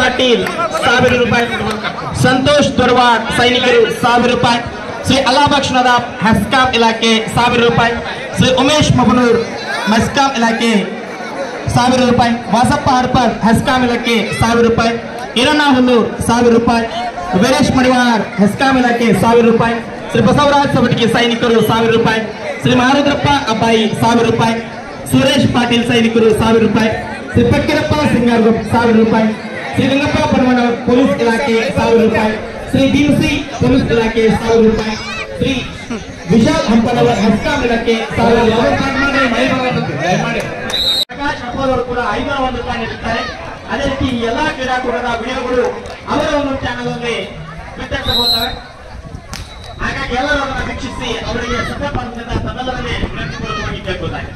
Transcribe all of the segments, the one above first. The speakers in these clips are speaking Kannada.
ಪಾಟೀಲ್ ಸಾವಿರ ರೂಪಾಯಿ ಸಂತೋಷ್ ದೊರವಾಡ್ ಸೈನಿಕರು ಸಾವಿರ ರೂಪಾಯಿ ಶ್ರೀ ಅಲ್ಲಾಬಕ್ಷ ನದಾಬ್ ಹೆಸ್ಕಾಂ ಇಲಾಖೆ ಸಾವಿರ ರೂಪಾಯಿ ಶ್ರೀ ಉಮೇಶ್ ಮಬನೂರ್ ಮೆಸ್ಕಾಂ ಇಲಾಖೆ ಸಾವಿರ ರೂಪಾಯಿ ವಾಸಪ್ಪ ಹರ್ಪರ್ ಹೆಸ್ಕಾಂ ಇಲಾಖೆ ಸಾವಿರ ರೂಪಾಯಿ ಈರಣ್ಣ ಹುಲ್ಲೂರ್ ಸಾವಿರ ರೂಪಾಯಿ ವೀರೇಶ್ ಮಡಿವಾರ್ ಹೆಸ್ಕಾಂ ಇಲಾಖೆ ಸಾವಿರ ರೂಪಾಯಿ ಶ್ರೀ ಬಸವರಾಜ್ ಸವಟಿಗೆ ಸೈನಿಕರು ಸಾವಿರ ರೂಪಾಯಿ ಶ್ರೀ ಮಹಾರುದ್ರಪ್ಪ ಅಬ್ಬಾಯಿ ಸಾವಿರ ರೂಪಾಯಿ ಸುರೇಶ್ ಪಾಟೀಲ್ ಸೈನಿಕರು ಸಾವಿರ ರೂಪಾಯಿ ಶ್ರೀ ಪಕ್ಕಿರಪ್ಪ ಸಿಂಗಾರ್ಗುಪ್ ಸಾವಿರ ರೂಪಾಯಿ ಶ್ರೀ ಲಿಂಗಪ್ಪ ಪರಮಣ್ಣವರ್ ಪೊಲೀಸ್ ಇಲಾಖೆ ಸಾವಿರ ರೂಪಾಯಿ ಶ್ರೀ ಭೀಮಸಿ ಪೊಲೀಸ್ ಇಲಾಖೆ ಸಾವಿರ ರೂಪಾಯಿ ಶ್ರೀ ವಿಶಾಲ್ ಹಂಪನವರ್ ಹೆಸ್ಕಾಂ ಇಲಾಖೆ ಸಾವಿರ ರೂಪಾಯಿ ಪ್ರಕಾಶ್ ಅಪ್ಪದವರು ಕೂಡ ಐನೂರ ಒಂದು ರೂಪಾಯಿ ನೀಡುತ್ತಾರೆ ಅದೇ ರೀತಿ ಈ ಎಲ್ಲಾ ಕ್ರೀಡಾಕೂಟದ ವಿಡಿಯೋಗಳು ಅವರ ಒಂದು ಚಾನಲ್ ಅಲ್ಲಿ ಬಿತ್ತರಿಸಬಹುತ್ತವೆ ಹಾಗಾಗಿ ಎಲ್ಲರೂ ಅದನ್ನು ವೀಕ್ಷಿಸಿ ಅವರಿಗೆ ಸಪೋರ್ಟ್ ಮಾಡುವಂತ ತಮ್ಮೆಲ್ಲರನ್ನೇ ವಿನಂತಿಪೂರ್ವಕವಾಗಿ ಕೇಳ್ಕೊತಾರೆ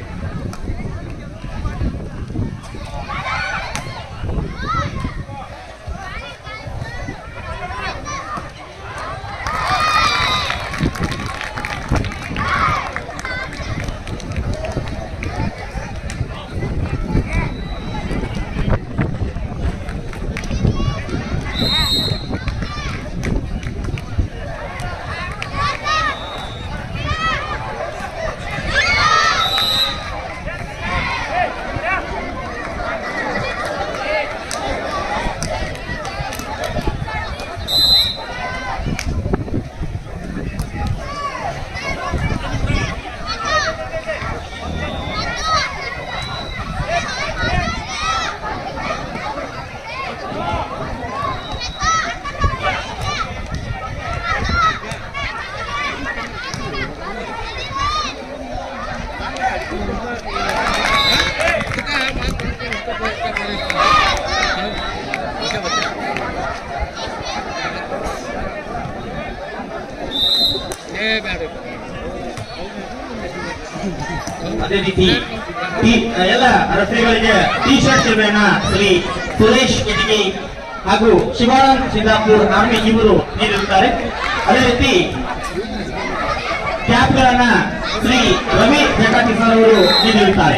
ಅದೇ ರೀತಿ ಈ ಎಲ್ಲ ರಫರಿಗಳಿಗೆ ಟಿ ಶರ್ಟ್ ಸೇವೆಯನ್ನ ಶ್ರೀ ಸುರೇಶ್ ಕೆಟಗಿ ಹಾಗೂ ಶಿವಾನಂದ್ ಸಿದ್ದಾಪುರ್ ಆರ್ಮಿ ಇವರು ನೀಡಿರುತ್ತಾರೆ ಅದೇ ರೀತಿ ಕ್ಯಾಪ್ಗಳನ್ನ ಶ್ರೀ ರವಿ ಜಟಾಟಿ ಸರ್ ಅವರು ನೀಡಿರುತ್ತಾರೆ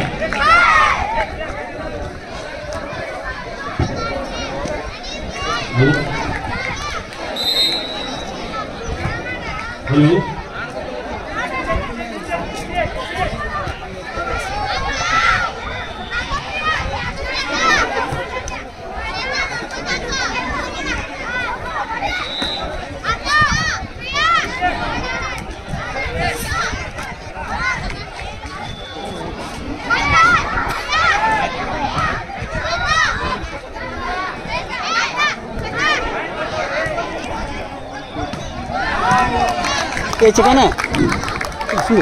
ಹಲೋ ये चिकन है सूर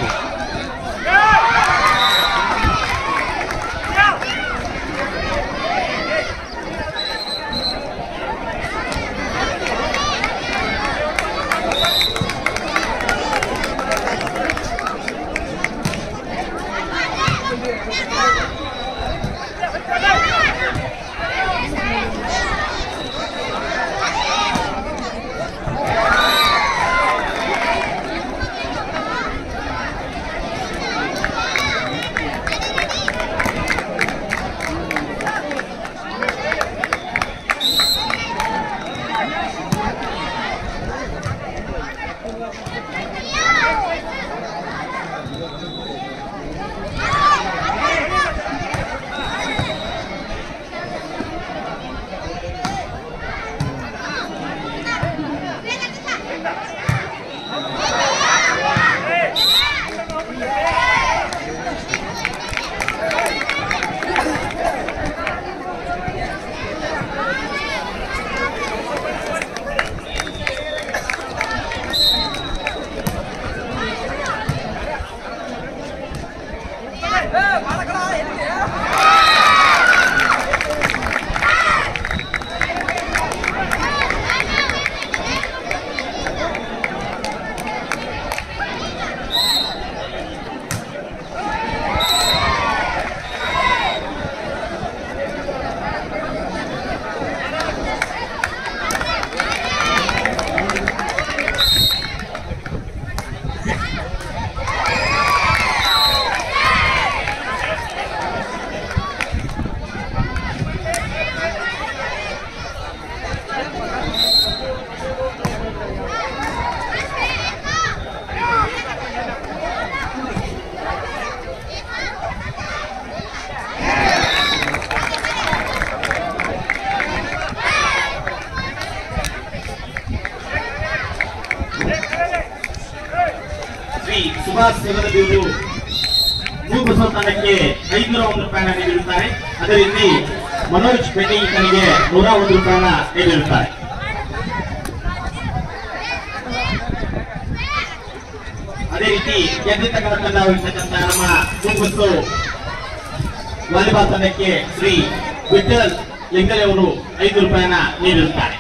ಸುಭಾಷ್ ಸೇವರದಿವರು ಮೂಗುಬಸವ ತಂಡಕ್ಕೆ ಐನೂರ ಒಂದು ರೂಪಾಯಿನ ನೀಡಿರುತ್ತಾರೆ ಅದೇ ರೀತಿ ಮನೋಜ್ ಬೆಟ್ಟಿಗೆ ನೂರ ಒಂದು ರೂಪಾಯಿನ ನೀಡಿರುತ್ತಾರೆ ಅದೇ ರೀತಿ ಗೆದ್ದಿರ್ತಕ್ಕಂಥ ತಂಡವಾಗಿರ್ತಕ್ಕಂಥ ನಮ್ಮ ಮೂಗುಬಸ್ಸು ವಾಲಿಬಾಲ್ ತಂಡಕ್ಕೆ ಶ್ರೀ ವಿಠಲ್ ಲಿಂಗಲೆ ಅವರು ಐದು ರೂಪಾಯಿನ ನೀಡಿರುತ್ತಾರೆ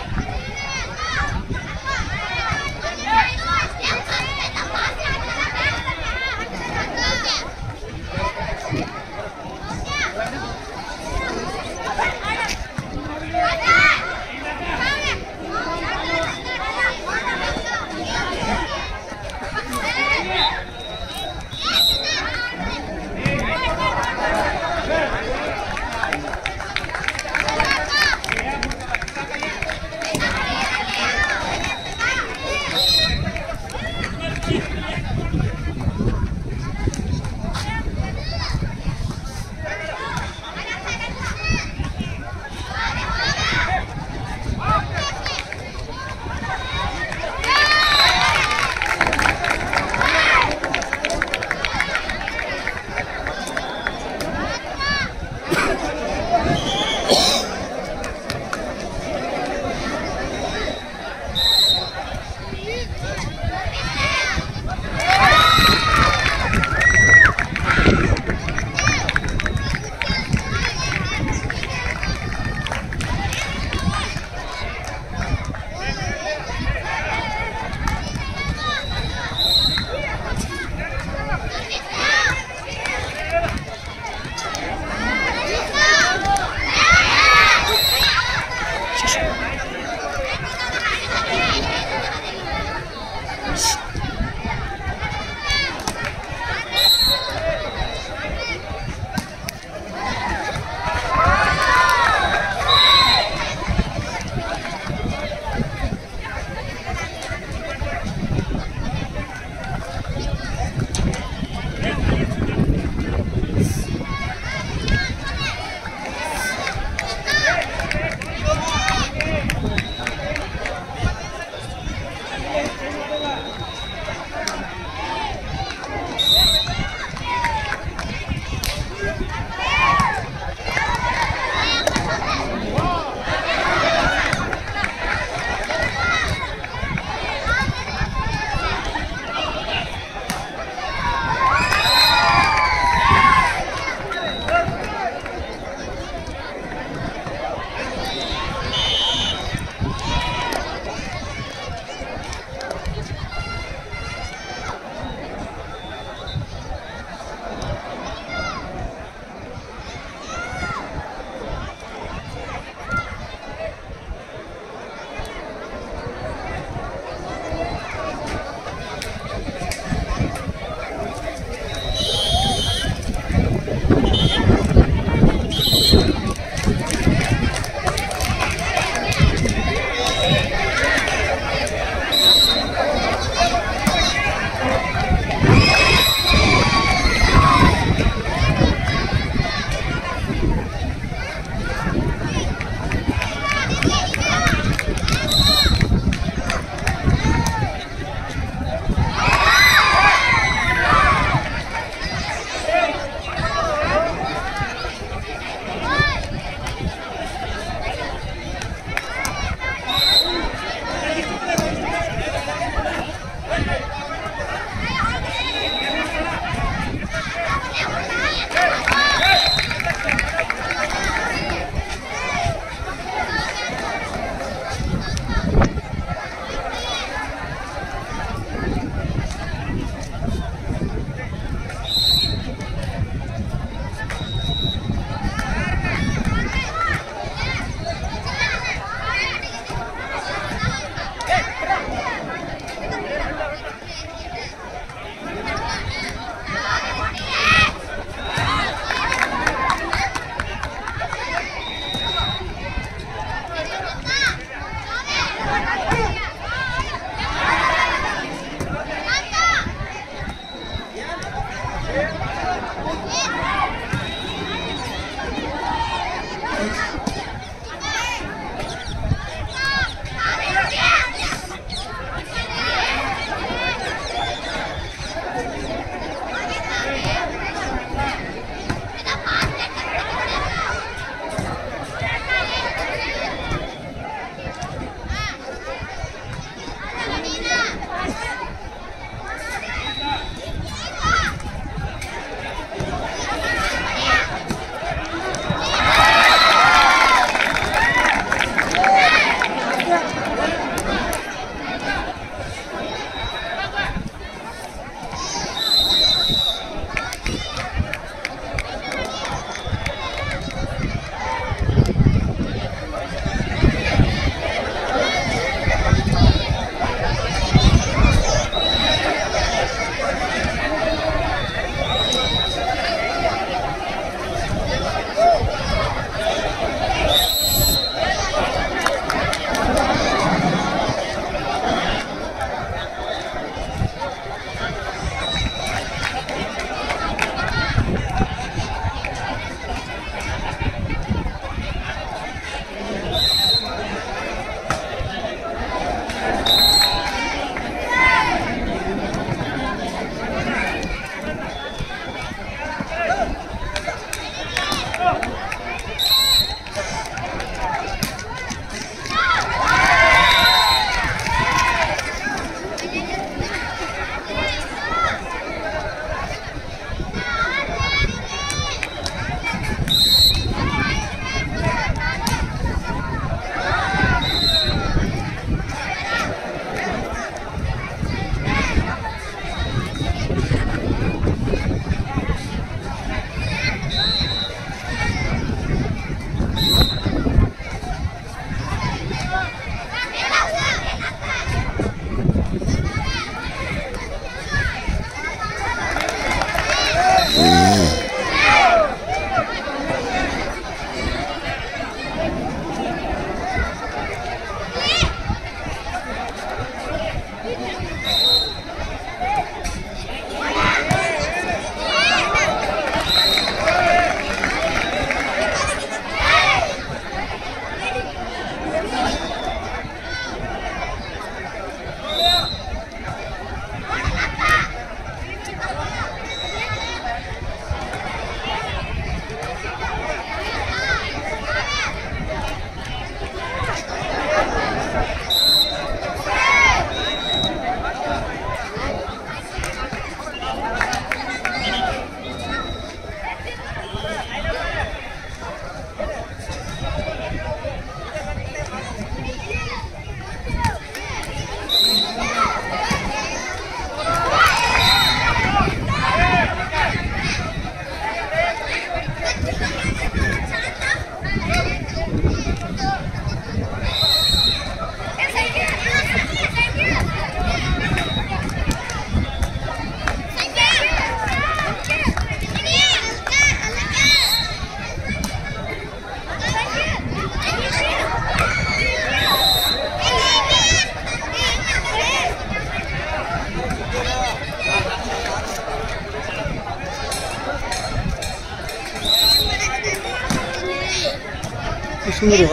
ಸುಮ್ಮನೆ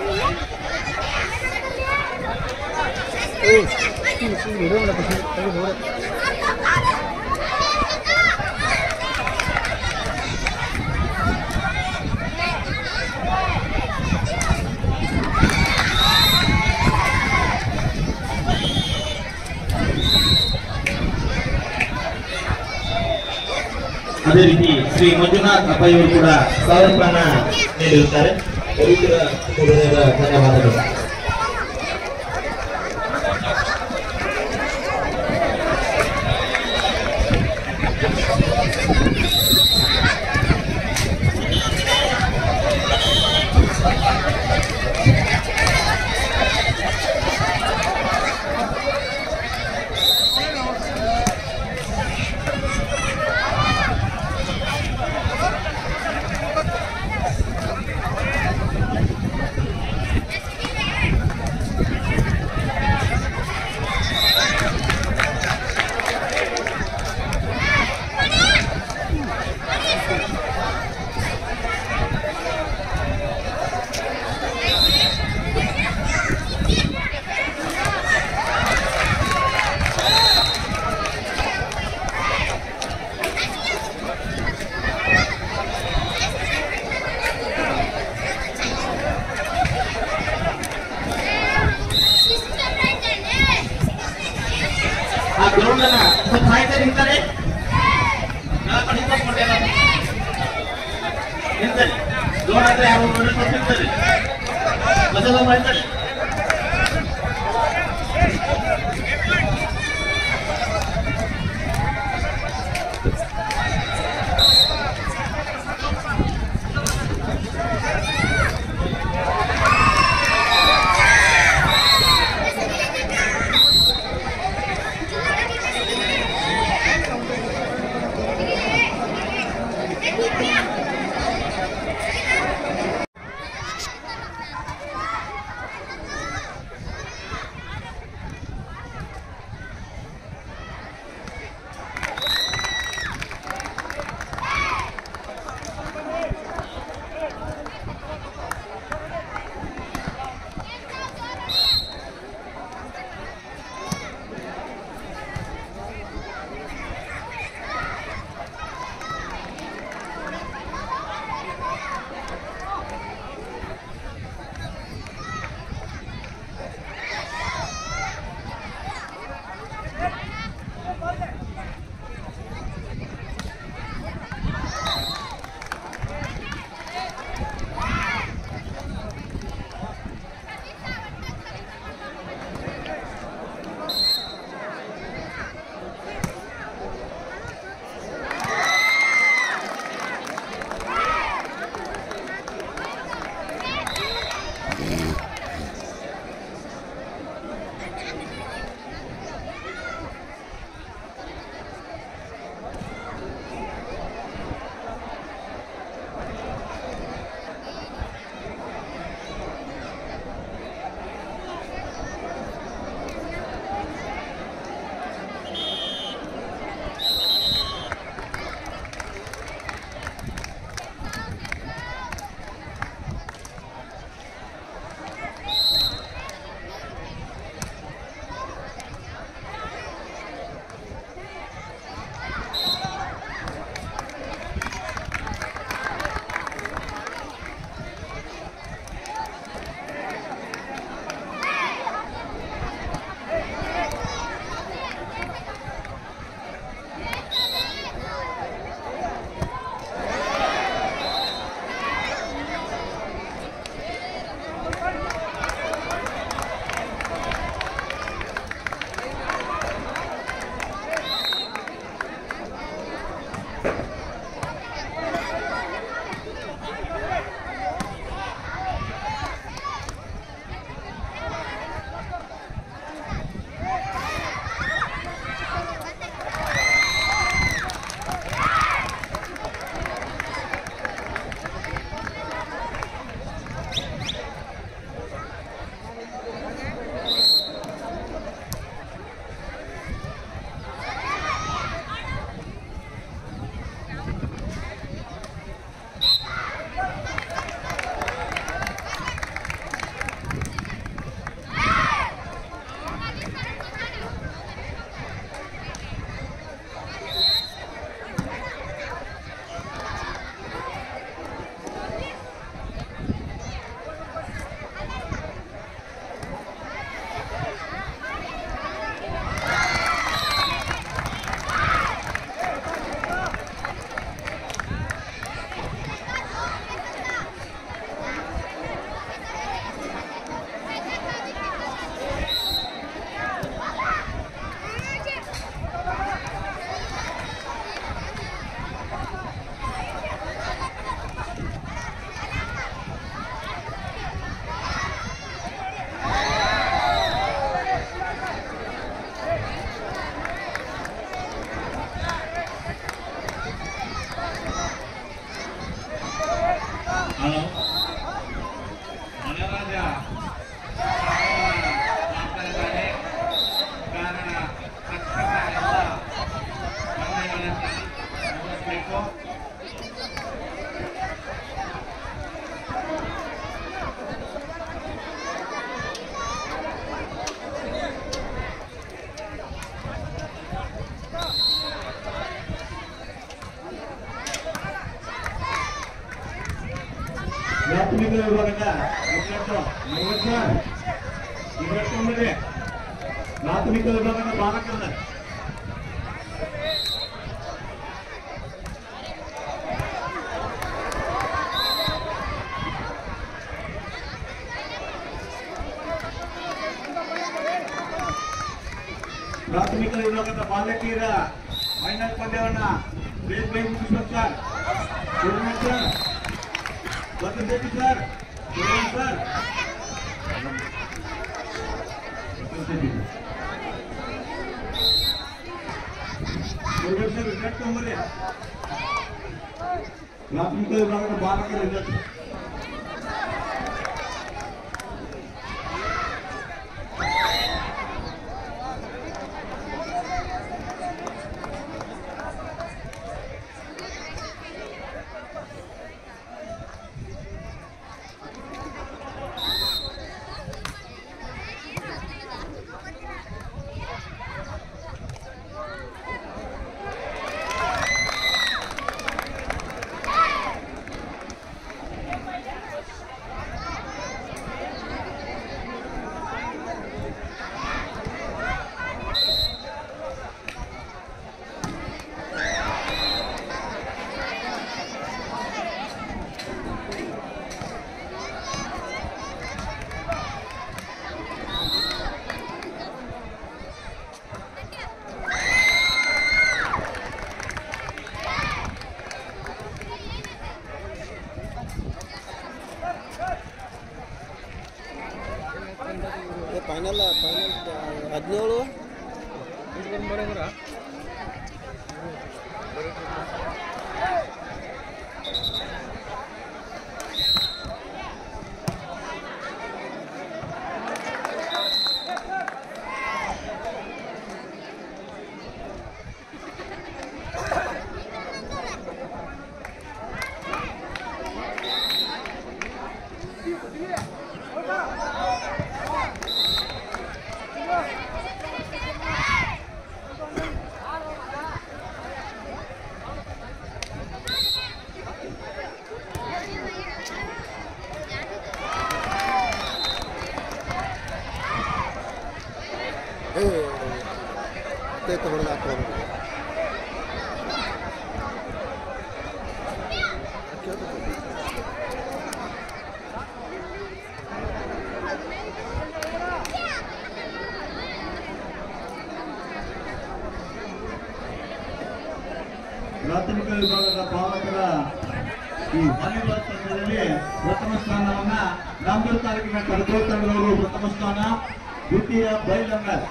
ಅದೇ ರೀತಿ ಶ್ರೀ ಮಂಜುನಾಥ್ ಅಪ್ಪಯ್ಯವರು ಕೂಡ ಸಾವಿರ ರೂಪಾಯಿನ ನೀಡಿರುತ್ತಾರೆ ಪವಿತ್ರ ಹೃದಯದ ಧನ್ಯವಾದಗಳು ಆ ಗ್ರೌಂಡ್ ಅನ್ನ ಸ್ವಲ್ಪ ಸಾಹಿತ್ಯ ನಿಂತಾರೆ ನಿಂತಲ್ಲಿ ಗ್ರೌಂಡ್ ಹತ್ರ ಯಾರು ನೋಡಿ ನಿಂತಲ್ಲಿ ಬಸವ ಮಾಡ್ತಾರೆ ಪ್ರಾಥಮಿಕ ವಿಭಾಗದ ವಿದ್ಯಾರ್ಥಿ ನೈವತ್ತು ಸರ್ ಇಪ್ಪತ್ತೊಂಬತ್ತು ಪ್ರಾಥಮಿಕ ವಿಭಾಗದ ಬಾಲಕರ ಪ್ರಾಥಮಿಕ ವಿಭಾಗದ ಬಾಲಕಿಯರ ಫೈನಲ್ ಪಂದ್ಯವನ್ನ ಬೇಸ್ ಬೈ ಮುಗಿಸ್ಬೇಕು ಸರ್ ಸುರೇಶ್ ಸರ್ ಬರ್ತಿದ್ದೇವೆ sir Suresh sir Suresh sir result ತೊಗೊಂಬರ್ರಿ ಪ್ರಾಥಮಿಕ ವಿಭಾಗದ ಬಾಲಕರ ರಿಸಲ್ಟ್ ಫೈನಲ್ ಫೈನಲ್ ಹದಿನೇಳು ಏ ತೇತ ಹೊಡೆದು ಹಾಕೋದು ಪ್ರಾಥಮಿಕ ವಿಭಾಗದ ಬಾಲಕರ ಈ ವಾಲಿಬಾಲ್ ತಂಡದಲ್ಲಿ ಪ್ರಥಮ ಸ್ಥಾನವನ್ನ ರಾಮದುರ್ಗ ತಾಲೂಕಿನ ಕಡಕೋಳ ತಂಡದವರು ಪ್ರಥಮ ಸ್ಥಾನ ದ್ವಿತೀಯ ಬೈಲಂಗಲ್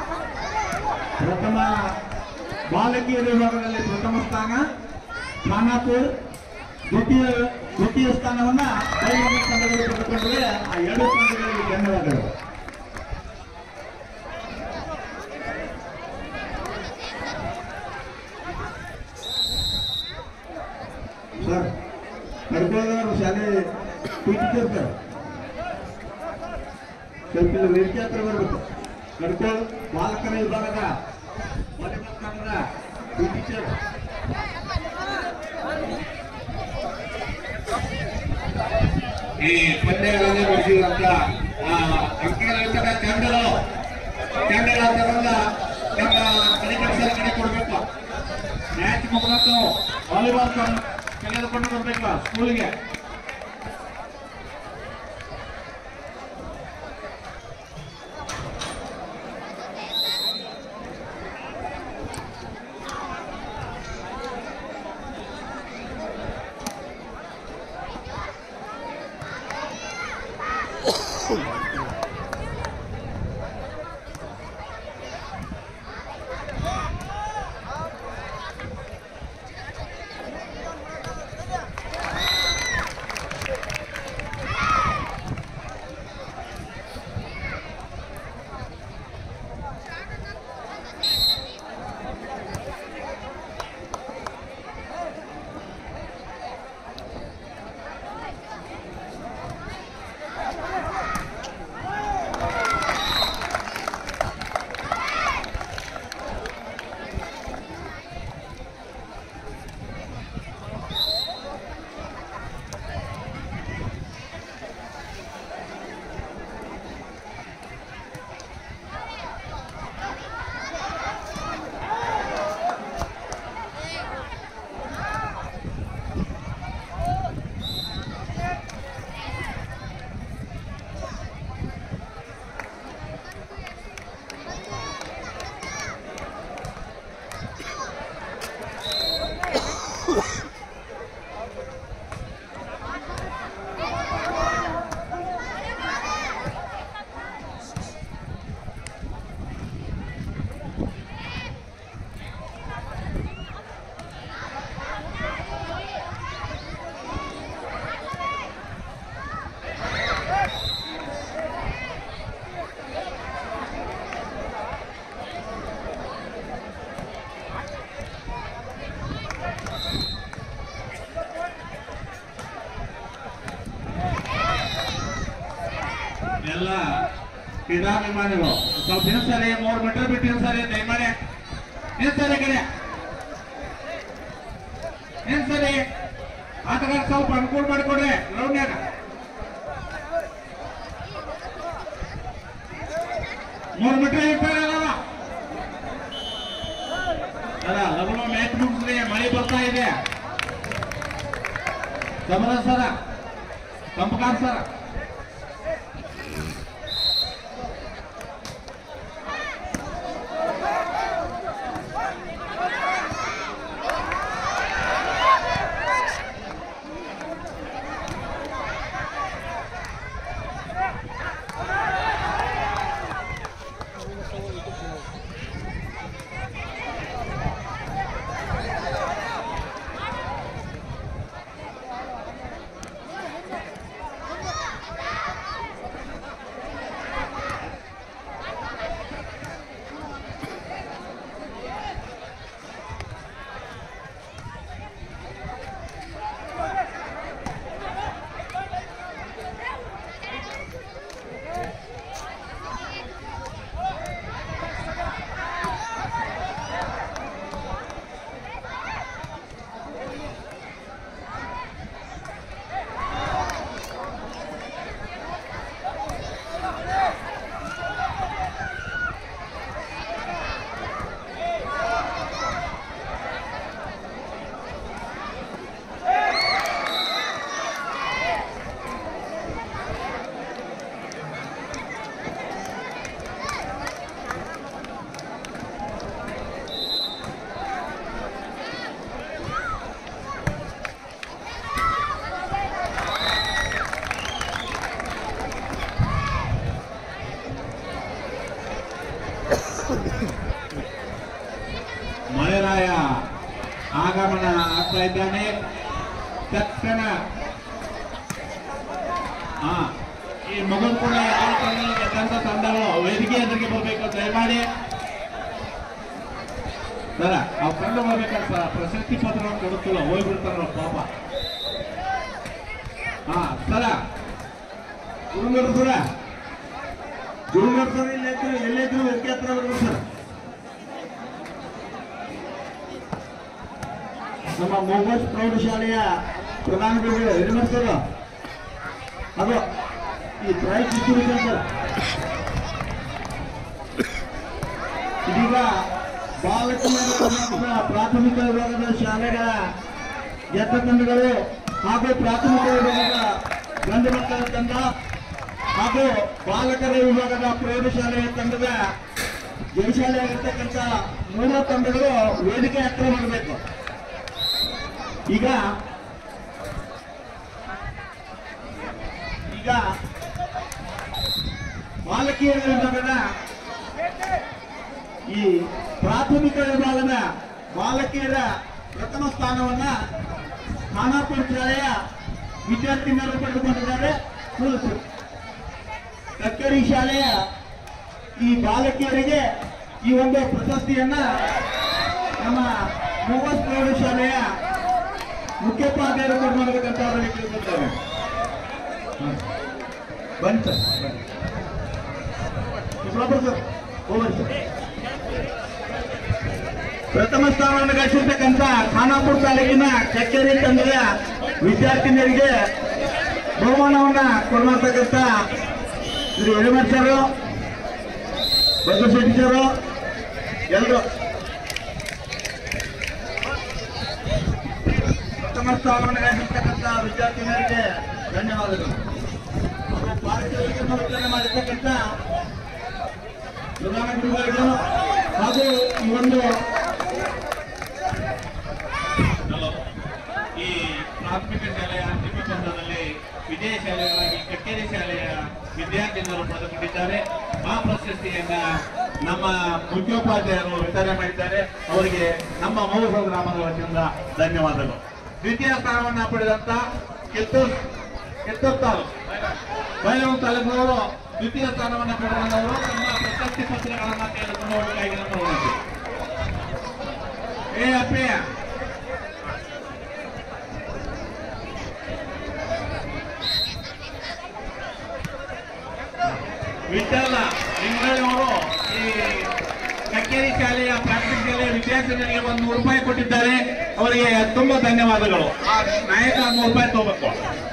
ಪ್ರಥಮ ಬಾಲಕಿಯರ ವಿಭಾಗದಲ್ಲಿ ಪ್ರಥಮ ಸ್ಥಾನ ಖಾನಾಪುರ್ ದ್ವಿತೀಯ ದ್ವಿತೀಯ ಸ್ಥಾನವನ್ನ ಬೈಲಂಗಲ್ ತಂಡದವರು ಪಡೆದುಕೊಂಡರೆ ಆ ಎರಡು ತಂಡಗಳಿಗೆ ಧನ್ಯವಾದಗಳು ಸರ್ ಕಡ್ಕೋಳದವರು ಶಾಲೆ ಟೀಚರ್ ಸರ್ ಸ್ವಲ್ಪ ಇಲ್ಲಿ ವೇದಿಕೆ ಹತ್ರ ಬರ್ಬೇಕು ಕಡ್ಕೋಳ ಬಾಲಕರ ವಿಭಾಗದ ವಾಲಿಬಾಲ್ ತಂಡದ ಟೀಚರ್ ಈ ಪಂದ್ಯಗಳಲ್ಲಿ ನಡೆಸಿರುವಂತ ಅಂಕಗಳ ತಂಡಗಳು ತಂಡಗಳ ತಗೊಂಡ ನಮ್ಮ ಕಲಿಕಕ್ಷರ ಕಡೆ ಕೊಡಬೇಕು ಮ್ಯಾಚ್ ಮುಗಿದು ವಾಲಿಬಾಲ್ ತೆಗೆದುಕೊಂಡು ಬರ್ಬೇಕು ಸ್ಕೂಲಿಗೆ ಕ್ರೀಡಾಭಿಮಾನಿಗಳು ಸ್ವಲ್ಪ ನಿಲ್ಸರಿ ಮೂರು ಮೀಟರ್ ಬಿಟ್ಟು ನಿಲ್ಸರಿ ದಯಮಾಡಿ ನಿಲ್ಸರಿ ಕಡೆ ನಿಲ್ಸರಿ ಆಟಗಾರ ಸ್ವಲ್ಪ ಅನುಕೂಲ ಮಾಡಿಕೊಡ್ರಿ ಗ್ರೌಂಡ್ನಾಗ ಮೂರು ಮೀಟರ್ ಇರ್ತಾರೆ ಅಲ್ಲ ಅಲ್ಲ ಲಗುನ ಮ್ಯಾಚ್ ಮುಗಿಸ್ರಿ ಮಳೆ ಬರ್ತಾ ಇದೆ ಗಮನ ಸರ ಕಂಪಕಾರ್ ಸರ ಮಳೆರಾಯ ಆಗಮನ ಆಗ್ತಾ ಇದ್ದಾನೆ ತಕ್ಷಣ ಹಾ ಈ ಮಗು ಕೂಡ ಯಾವ ತಂಡದಲ್ಲಿ ಗೆದ್ದಂತ ತಂಡಗಳು ವೇದಿಕೆ ಎದುರಿಗೆ ಬರಬೇಕು ದಯಮಾಡಿ ಸರ ಅವ್ರು ಕಂಡು ಬರ್ಬೇಕಂತ ಸರ್ ಪ್ರಶಸ್ತಿ ಪತ್ರವನ್ನು ಕೊಡುತ್ತಿಲ್ಲ ಹೋಗ್ಬಿಡ್ತಾರ ಪಾಪ ಹಾ ಸರ ಗುರುಗರು ಸರ ಗುರುಗರು ಸರ್ ಇಲ್ಲಿದ್ರು ಎಲ್ಲಿದ್ರು ವೇದಿಕೆ ಹತ್ರ ಬರ್ಬೇಕು ಸರ್ ನಮ್ಮ ಮೊಹಮ್ಮದ್ ಪ್ರೌಢಶಾಲೆಯ ಪ್ರಧಾನ ಗುರುಗಳು ನಿರ್ಮಿಸ್ತಾರೆ ಅದು ಈ ಪ್ರೈಸ್ ಡಿಸ್ಟ್ರಿಬ್ಯೂಷನ್ ಸರ್ ಇದೀಗ ಬಾಲಕಿಯರ ಕರ್ನಾಟಕ ಪ್ರಾಥಮಿಕ ವಿಭಾಗದ ಶಾಲೆಗಳ ಗೆದ್ದ ತಂಡಗಳು ಹಾಗೂ ಪ್ರಾಥಮಿಕ ವಿಭಾಗದ ಗಂಡು ಮಕ್ಕಳ ತಂಡ ಹಾಗೂ ಬಾಲಕರ ವಿಭಾಗದ ಪ್ರೌಢಶಾಲೆಯ ತಂಡದ ಜಯಶಾಲೆ ಆಗಿರ್ತಕ್ಕಂಥ ಮೂರು ತಂಡಗಳು ವೇದಿಕೆ ಹತ್ರ ಮಾಡಬೇಕು ಈಗ ಈಗ ಬಾಲಕಿಯರ ವಿಭಾಗದ ಈ ಪ್ರಾಥಮಿಕ ವಿಭಾಗದ ಬಾಲಕಿಯರ ಪ್ರಥಮ ಸ್ಥಾನವನ್ನ ಖಾನಾಪುರ ಶಾಲೆಯ ವಿದ್ಯಾರ್ಥಿನಿಯರು ಪಡೆದುಕೊಂಡಿದ್ದಾರೆ ಕುರಿತು ಕಕ್ಕರಿ ಶಾಲೆಯ ಈ ಬಾಲಕಿಯರಿಗೆ ಈ ಒಂದು ಪ್ರಶಸ್ತಿಯನ್ನ ನಮ್ಮ ಮೂವತ್ ಪ್ರೌಢಶಾಲೆಯ ಮುಖ್ಯೋಪಾಧ್ಯಾಯರು ಕೊಡ್ಮಾಡಬೇಕಂತ ಅವರಲ್ಲಿ ಕೇಳ್ಕೊಳ್ತೇವೆ ಹ. ಬನ್ನಿ ಸರ್ ಬನ್ನಿ ಸುಬ್ರಹ್ಮಣ್ಯ ಸರ್ ಹೋಗ್ಬನ್ನಿ ಸರ್ ಪ್ರಥಮ ಸ್ಥಾನವನ್ನು ಗಳಿಸಿರ್ತಕ್ಕಂಥ ಖಾನಾಪುರ ತಾಲೂಕಿನ ಚಕ್ಕೇರಿ ತಂಡದ ವಿದ್ಯಾರ್ಥಿನಿಯರಿಗೆ ಬಹುಮಾನವನ್ನ ಕೊಡ್ಮಾಡ್ತಕ್ಕಂಥ ಶ್ರೀ ಹಿರೇಮಠ್ ಸರ್ ಬಸವಶೆಟ್ಟಿ ಸರ್ ಎಲ್ಲರೂ ಪ್ರಥಮ ಸ್ಥಾನವನ್ನು ಗಳಿಸಿರ್ತಕ್ಕಂಥ ವಿದ್ಯಾರ್ಥಿನಿಯರಿಗೆ ಧನ್ಯವಾದಗಳು ಅವರು ಪಾರಿತೋಷಿಕವನ್ನು ವಿತರಣೆ ಮಾಡಿರ್ತಕ್ಕಂಥ ಪ್ರಧಾನ ಗುರುಗಳಿಗೂ ಹಾಗೂ ಈ ಒಂದು ಈ ಪ್ರಾಥಮಿಕ ಶಾಲೆಯ ಅಂತಿಮ ಪಂದ್ಯದಲ್ಲಿ ವಿಜಯ ಶಾಲೆಗಳಾಗಿ ಕಕ್ಕೇರಿ ಶಾಲೆಯ ವಿದ್ಯಾರ್ಥಿಗಳು ಪಡೆದುಕೊಂಡಿದ್ದಾರೆ ಆ ಪ್ರಶಸ್ತಿಯನ್ನ ನಮ್ಮ ಮುಖ್ಯೋಪಾಧ್ಯಾಯರು ವಿತರಣೆ ಮಾಡಿದ್ದಾರೆ ಅವರಿಗೆ ನಮ್ಮ ಮೌಸ ಗ್ರಾಮದ ವತಿಯಿಂದ ಧನ್ಯವಾದಗಳು ದ್ವಿತೀಯ ಸ್ಥಾನವನ್ನ ಪಡೆದಂತ ಕಿತ್ತೂರು ಕಿತ್ತೂರು ತಾಲೂಕು ಬೈಲೂರು ತಾಲೂಕಿನವರು ದ್ವಿತೀಯ ಸ್ಥಾನವನ್ನ ಪಡೆದವರು ತಮ್ಮ ಪ್ರಶಸ್ತಿ ಪತ್ರಗಳನ್ನ ತೆಗೆದುಕೊಂಡು ಹೋಗಬೇಕಾಗಿ ನಮ್ಮ ವಿನಂತಿ. ಏ ಅಪ್ಪಯ್ಯ ವಿಠಲ ಲಿಂಗನವರು ಈ ಕಕ್ಕೇರಿ ಶಾಲೆಯ ಪ್ರಾಥಮಿಕ ಶಾಲೆಯ ವಿದ್ಯಾರ್ಥಿಗಳಿಗೆ ಒಂದು ನೂರು ರೂಪಾಯಿ ಕೊಟ್ಟಿದ್ದಾರೆ ಅವರಿಗೆ ತುಂಬಾ ಧನ್ಯವಾದಗಳು ಆ ನಾಯಕ ನೂರು ರೂಪಾಯಿ ತಗೋಬೇಕು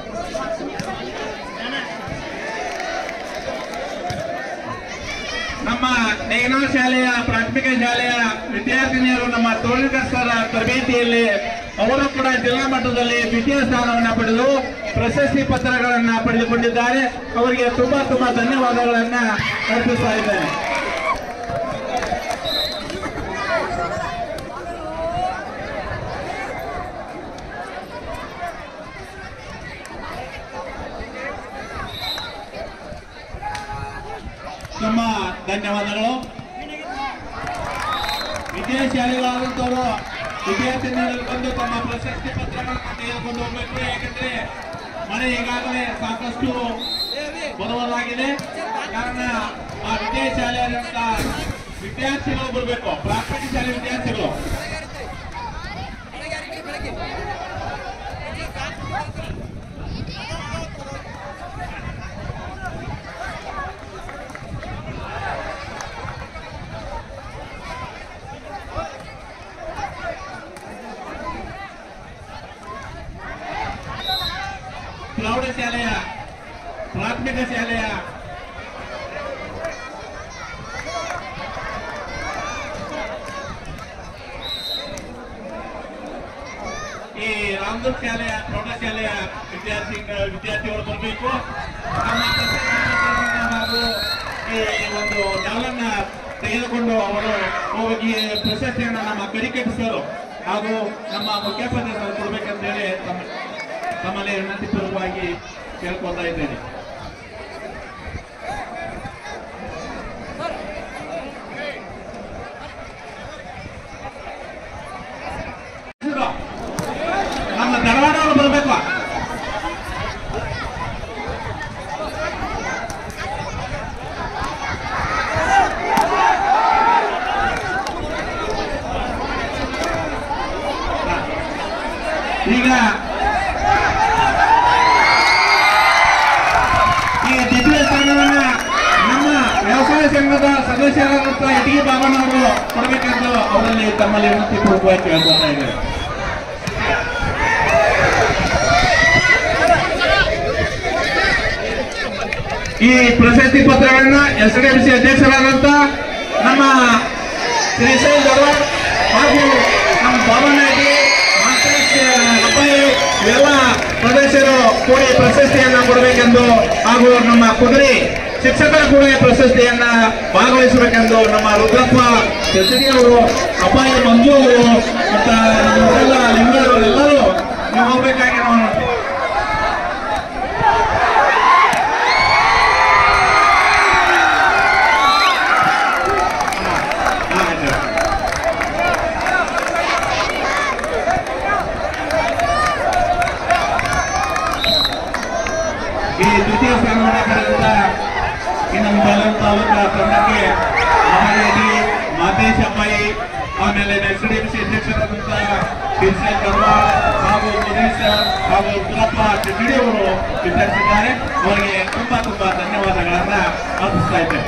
ನಮ್ಮ ನೇಗನಾ ಶಾಲೆಯ ಪ್ರಾಥಮಿಕ ಶಾಲೆಯ ವಿದ್ಯಾರ್ಥಿನಿಯರು ನಮ್ಮ ತೋಳಿಕಸ್ತರ ತರಬೇತಿಯಲ್ಲಿ ಅವರು ಕೂಡ ಜಿಲ್ಲಾ ಮಟ್ಟದಲ್ಲಿ ದ್ವಿತೀಯ ಸ್ಥಾನವನ್ನ ಪಡೆದು ಪ್ರಶಸ್ತಿ ಪತ್ರಗಳನ್ನ ಪಡೆದುಕೊಂಡಿದ್ದಾರೆ ಅವರಿಗೆ ತುಂಬಾ ತುಂಬಾ ಧನ್ಯವಾದಗಳನ್ನ ಅರ್ಪಿಸ್ತಾ ಇದ್ದೇನೆ ತುಂಬ ಧನ್ಯವಾದಗಳು ವಿದ್ಯಾಶಾಲಿಗಳಾದಂಥವರು ವಿದ್ಯಾರ್ಥಿನಿಯರಲ್ಲಿ ಬಂದು ತಮ್ಮ ಪ್ರಶಸ್ತಿ ಪತ್ರಗಳನ್ನು ತೆಗೆದುಕೊಂಡು ಹೋಗ್ಬೇಕು ಯಾಕಂದ್ರೆ ಮಳೆ ಈಗಾಗಲೇ ಸಾಕಷ್ಟು ಬರುವುದಾಗಿದೆ ಕಾರಣ ಆ ವಿದ್ಯಾಶಾಲೆಯಾದಂಥ ವಿದ್ಯಾರ್ಥಿಗಳು ಬರಬೇಕು ಪ್ರಾಥಮಿಕ ಶಾಲೆ ವಿದ್ಯಾರ್ಥಿಗಳು ಪ್ರೌಢಶಾಲೆಯ ಪ್ರಾಥಮಿಕ ಶಾಲೆಯ ಈ ರಾಮದುರ್ಗ ಶಾಲೆಯ ಪ್ರೌಢಶಾಲೆಯ ವಿದ್ಯಾರ್ಥಿ ವಿದ್ಯಾರ್ಥಿಗಳು ಬರಬೇಕು ನಮ್ಮ ಪ್ರಶಸ್ತಿ ಪತ್ರಗಳನ್ನ ಹಾಗೂ ಈ ಒಂದು ಡಾಲನ್ನ ತೆಗೆದುಕೊಂಡು ಅವರು ಹೋಗಿ ಪ್ರಶಸ್ತಿಯನ್ನು ನಮ್ಮ ಕರಿಕೆಟ್ ಸರ್ ಹಾಗೂ ನಮ್ಮ ಮುಖ್ಯೋಪಾಧ್ಯಾಯರು ಕೊಡ್ಬೇಕಂತೇಳಿ ತಮ್ಮ ತಮ್ಮಲ್ಲಿ ವಿನಂತಿ ಪೂರ್ವಕವಾಗಿ ಕೇಳ್ಕೊತಾ ಇದ್ದೇನೆ ನಮ್ಮ ಧಾರವಾಡವರು ಬರಬೇಕು ಈಗ ಈ ದ್ವಿತೀಯ ಸ್ಥಾನವನ್ನ ನಮ್ಮ ವ್ಯವಸಾಯ ಸಂಘದ ಸದಸ್ಯರಾದಂತಹ ಇಟಗಿ ಬಾಬನವರು ಕೊಡಬೇಕೆಂದು ಅವರಲ್ಲಿ ತಮ್ಮಲ್ಲಿ ವಿನಂತಿ ಪೂರ್ವಕವಾಗಿ ಕೇಳ್ಕೊತಾ ಇದ್ದಾರೆ ಈ ಪ್ರಶಸ್ತಿ ಪತ್ರಗಳನ್ನ ಎಸ್ ಡಿ ಎಂ ಸಿ ಅಧ್ಯಕ್ಷರಾದಂತ ನಮ್ಮ ಶ್ರೀಶೈಲ್ ದೊಡ್ವಾಡ್ ಹಾಗೂ ನಮ್ಮ ಬಾಬನಾಗಿ ಮಾಸ್ಟರ್ಸ್ ಅಪ್ಪಾಯಿ ಎಲ್ಲ ಸದಸ್ಯರು ಕೂಡಿ ಪ್ರಶಸ್ತಿಯನ್ನ ಕೊಡಬೇಕೆಂದು ಹಾಗೂ ನಮ್ಮ ಕುದುರೆ ಶಿಕ್ಷಕರು ಕೂಡ ಈ ಪ್ರಶಸ್ತಿಯನ್ನ ಭಾಗವಹಿಸಬೇಕೆಂದು ನಮ್ಮ ರುದ್ರಪ್ಪ ಎಸ್ಡಿ ಅವರು ಅಪ್ಪಾಯಿ ಮಂಜು ಅವರು ಮತ್ತ ನಮ್ಮೆಲ್ಲ ಲಿಂಗರು ಎಲ್ಲರೂ ನೀವು ಹೋಗ್ಬೇಕಾಗಿ ನಾವು ಆಯ್ತು. ಈ ದ್ವಿತೀಯ ಸ್ಥಾನವನ್ನು ಪಡೆದಂತ ಈ ನಮ್ಮ ಬೆಳಗಾವಿ ತಾಲೂಕಾ ತಂಡಕ್ಕೆ ಮಹಾರಾಜಿ ಮಾತೇಶ್ ಅಪ್ಪಾಯಿ ಆಮೇಲೆ ಎಸ್ ಡಿ ಎಂ ಸಿ ಅಧ್ಯಕ್ಷರಾದಂತ ಕಿರ್ಸಲ್ ಕರ್ವಾಳ್ ಹಾಗೂ ಮುನೀಶ್ ಹಾಗೂ ಉಗ್ರಪ್ಪ ಚಿಗಡಿ ಅವರು ವಿತರಿಸಿದ್ದಾರೆ ಅವರಿಗೆ ತುಂಬಾ ತುಂಬಾ ಧನ್ಯವಾದಗಳನ್ನ ಅರ್ಪಿಸ್ತಾ ಇದ್ದೇನೆ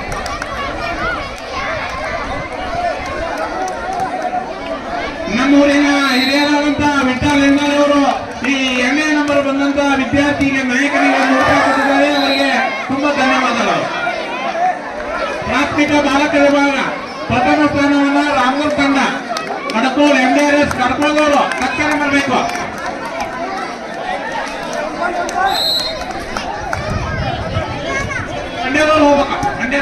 ನಮ್ಮೂರಿನ ಹಿರಿಯರಾದಂತ ವಿಠಲ್ ಲಿಂಗಾಲ್ ಅವರು ಈ ಎಣ್ಣೆ ನಂಬರ್ ಬಂದಂತ ವಿದ್ಯಾರ್ಥಿಗೆ ನಾಯಕನಿಗೆ ನೂರು ರೂಪಾಯಿ ಕೊಟ್ಟಿದ್ದಾರೆ ಅವರಿಗೆ ತುಂಬಾ ಧನ್ಯವಾದಗಳು ಪ್ರಾಥಮಿಕ ಬಾಲಕ ವಿಭಾಗ ಪ್ರಥಮ ಸ್ಥಾನವನ್ನ ರಾಮೂರ್ ತಂಡ Kadakol M D R S ಕಡ್ಕೋಳದವರು ತಕ್ಷಣ ಬರಬೇಕು ಮಂಡ್ಯದವ್ರು ಹೋಗ್ಬೇಕು ಮಂಡ್ಯ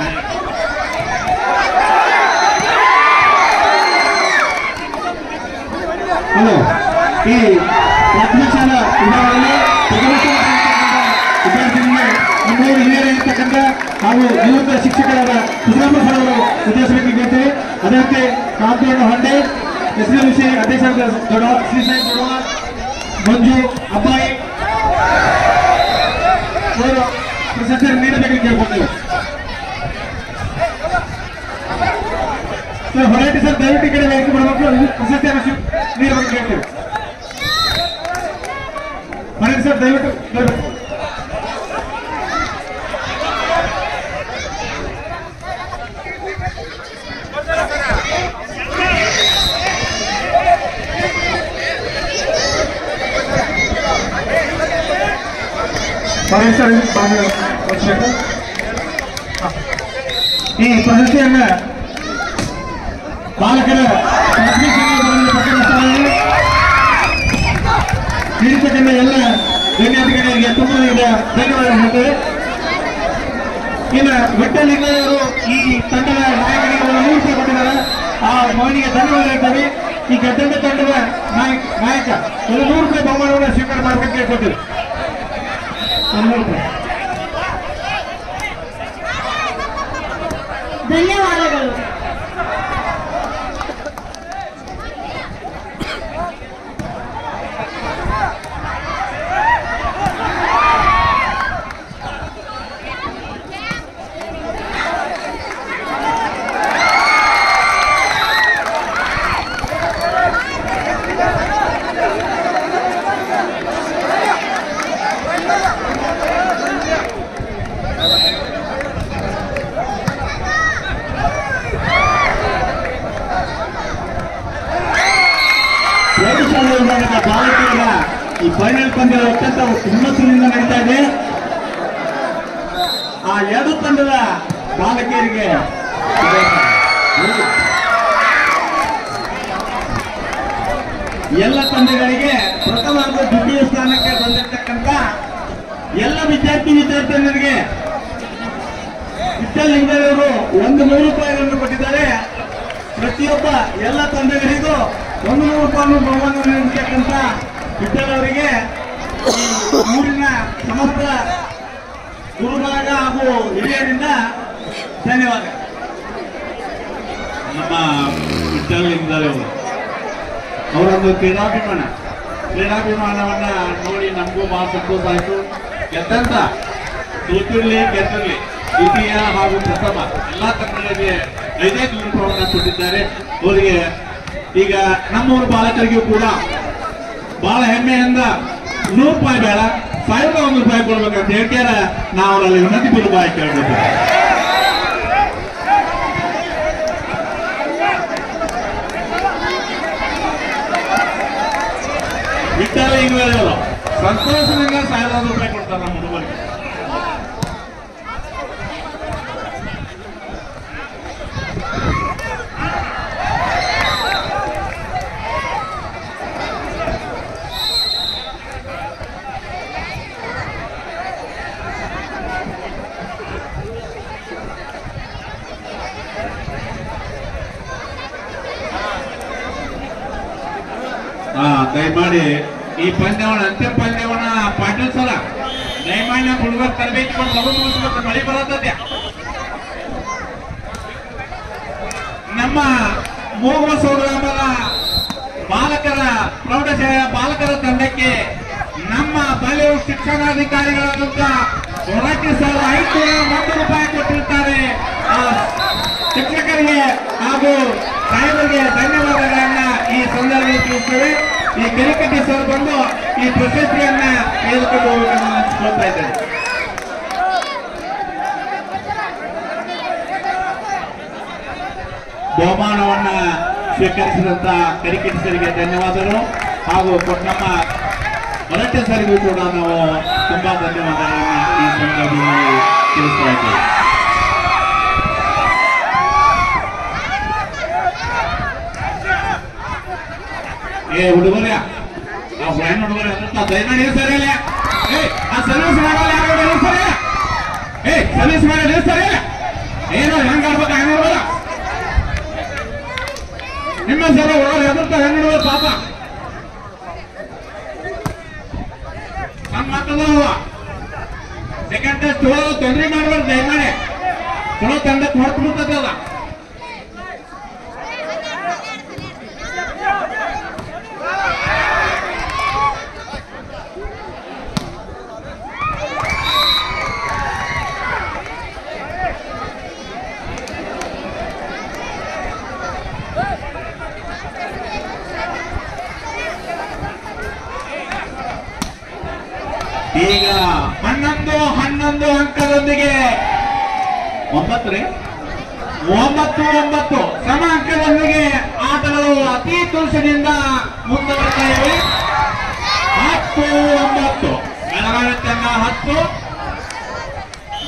ಹಲೋ ಈ ಪ್ರಾಥಮಿಕ ಶಾಲಾ ವಿಭಾಗದಲ್ಲಿ ಪ್ರಥಮ ಸ್ಥಾನ ವಿದ್ಯಾರ್ಥಿಗಳಿಗೆ ನಮ್ಮೂರು ಹಿರಿಯರೇ ಇರ್ತಕ್ಕಂಥ ಹಾಗೂ ನಿವೃತ್ತ ಶಿಕ್ಷಕರಾದ ಸಿದ್ದರಾಮ ಸರ್ ಅವರು ಉದ್ದೇಶವಾಗಿ ಕೇಳ್ತೇವೆ ಅದರಂತೆ ಕಾಂತಣ್ಣ ಹೊಂಡೆ ಎಸ್ ಡಿ ವಿಷಯ ಅಧ್ಯಕ್ಷರಾದ ದೊಡ್ಡ ಶ್ರೀ ಸಾಯಿ ದೊಡ್ಡ ಮಂಜು ಅಪ್ಪಾಯಿ ಅವರು ಪ್ರಶಸ್ತಿಯನ್ನು ನೀಡಬೇಕು ಕೇಳ್ಕೊಳ್ತೇವೆ ಸರ್ ಹೊರಟಿ ಸರ್ ದಯವಿಟ್ಟು ಈ ಕಡೆ ವೇದಿಕೆ ಬರಬೇಕು ಪ್ರಶಸ್ತಿಯನ್ನು ಸ್ವೀ- ನೀಡಬೇಕು ಕೇಳ್ತೇವೆ ಹೊರಟಿ ಸರ್ ದಯವಿಟ್ಟು ದಯವಿಟ್ಟು ಮೈಸೂರು ವರ್ಷಕ್ಕೆ ಈ ಪ್ರಶಸ್ತಿಯನ್ನ ಬಾಲಕರ ಪ್ರಾಥಮಿಕ ಶಾಲೆಗಳಲ್ಲಿ ಪಟ್ಟಣ ಶಾಲೆಯಲ್ಲಿ ನೀಡಿರ್ತಕ್ಕಂಥ ಎಲ್ಲ ಗಣ್ಯಾಧಿಕಾರಿಗಳಿಗೆ ತುಂಬ ಈಗ ಧನ್ಯವಾದ ಹೇಳ್ತೇವೆ ಇನ್ನು ವಿಠಲಿಂಗಯ್ಯವರು ಈ ತಂಡದ ನಾಯಕರಿಗೆ ಒಂದು ನೂರು ರೂಪಾಯಿ ಕೊಟ್ಟಿದ್ದಾರೆ ಆ ಮಗನಿಗೆ ಧನ್ಯವಾದ ಹೇಳ್ತೇವೆ ಈ ಗದ್ದೆಂಡ ತಂಡದ ನಾಯಕ ನಾಯಕ ಒಂದು ನೂರು ರೂಪಾಯಿ ಬಹುಮಾನವನ್ನು ಸ್ವೀಕಾರ ಮಾಡಬೇಕು ಕೇಳ್ಕೊತೀವಿ ಒಂದು ನೂರು ರೂಪಾಯಿ ಧನ್ಯವಾದಗಳು ಪ್ರೌಢಶಾಲೆ ವಿಭಾಗದ ಬಾಲಕಿಯರ ಈ ಫೈನಲ್ ಪಂದ್ಯ ಅತ್ಯಂತ ಹುಮ್ಮಸ್ಸಿನಿಂದ ನಡೀತಾ ಇದೆ ಆ ಎರಡು ತಂಡದ ಬಾಲಕಿಯರಿಗೆ ಎಲ್ಲ ತಂಡಗಳಿಗೆ ಪ್ರಥಮ ಹಾಗೂ ದ್ವಿತೀಯ ಸ್ಥಾನಕ್ಕೆ ಬಂದಿರತಕ್ಕಂತ ಎಲ್ಲ ವಿದ್ಯಾರ್ಥಿ ವಿದ್ಯಾರ್ಥಿನಿಯರಿಗೆ ವಿಠಲಿಂಗರವರು ಒಂದು ನೂರು ರೂಪಾಯಿಗಳನ್ನು ಕೊಟ್ಟಿದ್ದಾರೆ ಪ್ರತಿಯೊಬ್ಬ ಎಲ್ಲ ತಂಡಗಳಿಗೂ ಒಂದು ನೂರು ರೂಪಾಯಿ ಬಹುಮಾನ ನೀಡತಕ್ಕಂತ ವಿಠಲ್ ಅವರಿಗೆ ಈ ಊರಿನ ಸಮಸ್ತ ಗುರುಬಳಗ ಹಾಗೂ ಹಿರಿಯರಿಂದ ಧನ್ಯವಾದ ನಮ್ಮ ವಿಠಲ್ ಲಿಂಗದವರು ಅವರೊಂದು ಕ್ರೀಡಾಭಿಮಾನ ಕ್ರೀಡಾಭಿಮಾನವನ್ನ ನೋಡಿ ನಮಗೂ ಬಹಳ ಸಂತೋಷ ಆಯಿತು ಗೆದ್ದಂತ ಸೋತಿರ್ಲಿ ಗೆದ್ದಿರ್ಲಿ ದ್ವಿತೀಯ ಹಾಗೂ ಪ್ರಥಮ ಎಲ್ಲಾ ತಂಡಗಳಿಗೆ ಐದೈದು ರೂಪಾಯಿಗಳನ್ನ ಕೊಟ್ಟಿದ್ದಾರೆ ಅವರಿಗೆ ಈಗ ನಮ್ಮೂರು ಬಾಲಕರಿಗೂ ಕೂಡ ಬಹಳ ಹೆಮ್ಮೆಯಿಂದ ನೂರು ರೂಪಾಯಿ ಬೇಡ ಸಾವಿರದ ಒಂದು ರೂಪಾಯಿ ಕೊಡ್ಬೇಕಂತ ಹೇಳ್ಕ್ಯಾರ ನಾವು ಅವರಲ್ಲಿ ವಿನಂತಿ ಪೂರ್ವಕವಾಗಿ ಕೇಳಬೇಕು ವಿಠಲ ಇಂಗ್ಲೆಂಡ್ ಸಂತೋಷದಿಂದ ಸಾವಿರದ ಒಂದು ರೂಪಾಯಿ ಕೊಡ್ತಾರೆ ನಮ್ಮ ಹುಡುಗರಿಗೆ ಹಾ ದಯಮಾಡಿ ಈ ಪಂದ್ಯವನ್ನ ಅಂತಿಮ ಪಂದ್ಯವನ್ನ ಪಾಟೀಲ್ ಸರ ದಯಮಾಡಿ ನಮ್ಮ ಹುಡುಗರ ತರಬೇತಿ ಕೊಟ್ಟು ಲಘು ಮುಗಿಸ್ಬೇಕು ಮಳೆ ಬರತ್ತದ್ಯ ನಮ್ಮ ಮೂಗಸೂರು ಗ್ರಾಮದ ಬಾಲಕರ ಪ್ರೌಢಶಾಲೆಯ ಬಾಲಕರ ತಂಡಕ್ಕೆ ನಮ್ಮ ಬಾಲಿವುಡ್ ಶಿಕ್ಷಣಾಧಿಕಾರಿಗಳಾದಂತ ಹೊರಕ್ಕೆ ಸರ್ ಐದು ಒಂದು ರೂಪಾಯಿ ಕೊಟ್ಟಿರ್ತಾರೆ ಆ ಶಿಕ್ಷಕರಿಗೆ ಹಾಗೂ ಸಾಹೇಬರಿಗೆ ಧನ್ಯವಾದಗಳನ್ನ ಈ ಸಂದರ್ಭದಲ್ಲಿ ತಿಳಿಸ್ತೇವೆ ಈ ಕಿರಿಕಟ್ಟಿ ಸರ್ ಬಂದು ಈ ಪ್ರಶಸ್ತಿಯನ್ನ ತೆಗೆದುಕೊಂಡು ಹೋಗಬೇಕಂತ ಹಂಚ್ಕೊಳ್ತಾ ಇದ್ದೇನೆ ಬಹುಮಾನವನ್ನ ಸ್ವೀಕರಿಸಿದಂತ ಕರಿಕೆಟ್ಟಿ ಸರಿಗೆ ಧನ್ಯವಾದಗಳು ಹಾಗೂ ನಮ್ಮ ಹೊರಟ್ಟೆ ಸರಿಗೂ ಕೂಡ ನಾವು ತುಂಬಾ ಧನ್ಯವಾದಗಳನ್ನ ಈ ಸಂದರ್ಭದಲ್ಲಿ ತಿಳಿಸ್ತಾ ಇದ್ದೇವೆ ಏ ಹುಡುಗರ ಆ ಫ್ರೆಂಡ್ ಹುಡುಗರ ದಯಮಾಡಿ ಸರಿ ಇಲ್ಲ ಏ ಆ ಸರ್ವಿಸ್ ಮಾಡಲ್ಲ ಯಾರು ಸರಿ ಇಲ್ಲ ಏ ಸರ್ವಿಸ್ ಮಾಡಲ್ಲ ಸರಿ ಇಲ್ಲ ಏನೋ ಹೆಂಗ್ ಆಡ್ಬೇಕು ಹೆಂಗ್ ನೋಡ್ಬೋದ ನಿಮ್ಮ ಸರ ಒಳಗೆ ಹೆದರ್ತಾ ಹೆಂಗ್ ನೋಡ್ಬೋದು ಪಾಪ ನಮ್ಮ ಮಕ್ಕಳು ಸೆಕೆಂಡ್ ಟೆಸ್ಟ್ ಚಲೋ ತೊಂದರೆ ಮಾಡ್ಬಾರ್ದು ದಯಮಾಡಿ ಚಲೋ ತಂಡಕ್ಕೆ ಹೊರತು ಬಿಡ್ತದಲ್ಲ ಈಗ ಹನ್ನೊಂದು ಹನ್ನೊಂದು ಅಂಕದೊಂದಿಗೆ ಒಂಬತ್ತು ರೀ ಒಂಬತ್ತು ಒಂಬತ್ತು ಸಮ ಅಂಕದೊಂದಿಗೆ ಆಟಗಳು ಅತಿ ತುಳಸಿನಿಂದ ಮುಂದುವರಿತಾ ಇವೆ ಹತ್ತು ಒಂಬತ್ತು ಬೆಳಗಾವಿ ತಂಡ ಹತ್ತು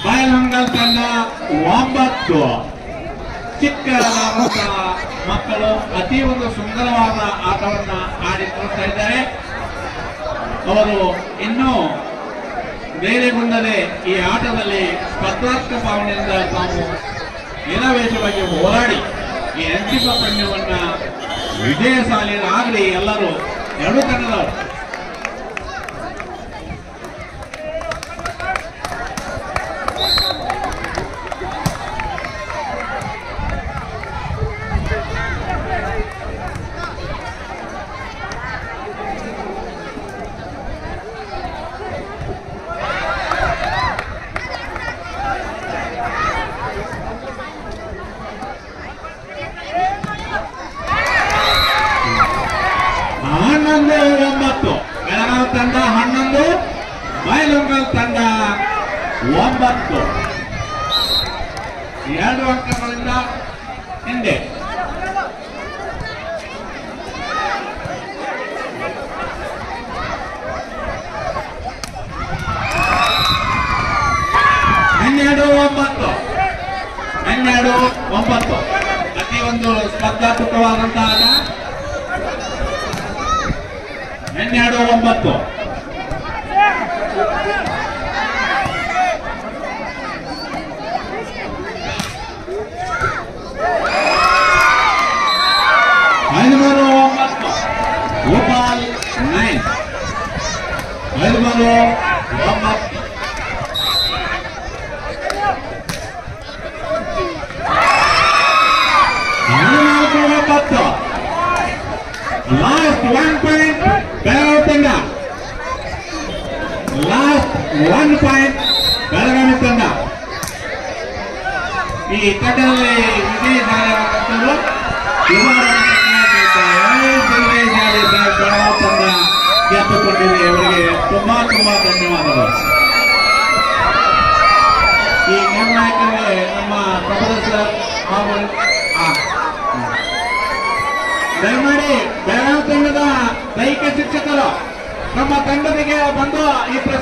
ಬಯಲಹೊಂಗಲ್ ತಂಡ ಒಂಬತ್ತು ಚಿಕ್ಕ ಮಕ್ಕಳ ಮಕ್ಕಳು ಅತಿ ಒಂದು ಸುಂದರವಾದ ಆಟವನ್ನ ಆಡಿ ತೋರಿಸ್ತಾ ಇದ್ದಾರೆ ಅವರು ಇನ್ನೂ ಧೈರ್ಯಗೊಂಡರೆ ಈ ಆಟದಲ್ಲಿ ಸ್ಪರ್ಧಾತ್ಮಕ ಭಾವನೆಯಿಂದ ತಾವು ನಿರಾವೇಶವಾಗಿ ಹೋರಾಡಿ ಈ ಅಂತಿಮ ಪಂದ್ಯವನ್ನ ವಿಜಯಶಾಲಿಗಳಾಗಲಿ ಎಲ್ಲರೂ ಎರಡು ತಂಡದವರು ಹನ್ನೊಂದು ಒಂಬತ್ತು ಬೆಳಗಾವಿ ತಂಡ ಹನ್ನೊಂದು ಬಯಲುಂಗಲ್ ತಂಡ ಒಂಬತ್ತು ಎರಡು ಅಂಕಗಳಿಂದ ಹಿಂದೆ ಹನ್ನೆರಡು ಒಂಬತ್ತು ಹನ್ನೆರಡು ಒಂಬತ್ತು ಪ್ರತಿ ಒಂದು ಸ್ಪರ್ಧಾತ್ಮಕವಾದಂತಹ ಆಟ ಹನ್ನೆರಡು ಒಂಬತ್ತು ಹದಿಮೂರು ಒಂಬತ್ತು ಗೋಪಾಲ್ ನೈನ್ ಹದಿಮೂರು ಒಂಬತ್ತು ಹದಿನಾಲ್ಕು ಒಂಬತ್ತು ಲಾಸ್ಟ್ ಒನ್ ಪಾಯಿಂಟ್ ಬೆಳಗಾವಿ ತಂಡ ಲಾಸ್ಟ್ ಒನ್ ಪಾಯಿಂಟ್ ಬೆಳಗಾವಿ ತಂಡ ಈ ತಂಡದಲ್ಲಿ ವಿಜಯಶಾಲಿಯಾದಂಥವರು ವಿಜಯಶಾಲಿ ಸಾಹೇಬ್ ಬೆಳಗಾವಿ ತಂಡ ಗೆದ್ದುಕೊಂಡಿದೆ ಅವರಿಗೆ ತುಂಬಾ ತುಂಬಾ ಧನ್ಯವಾದಗಳು ಈ ನಿರ್ಣಾಯಕರಿಗೆ ನಮ್ಮ ಪ್ರಭುದ ಸರ್ ಹಾಗೂ ಆ, ದಯಮಾಡಿ ಬೆಳಗಾವಿ ತಂಡದ ದೈಹಿಕ ಶಿಕ್ಷಕರು ನಮ್ಮ ತಂಡದಿಗೆ ಬಂದು ಈ ಪ್ರ-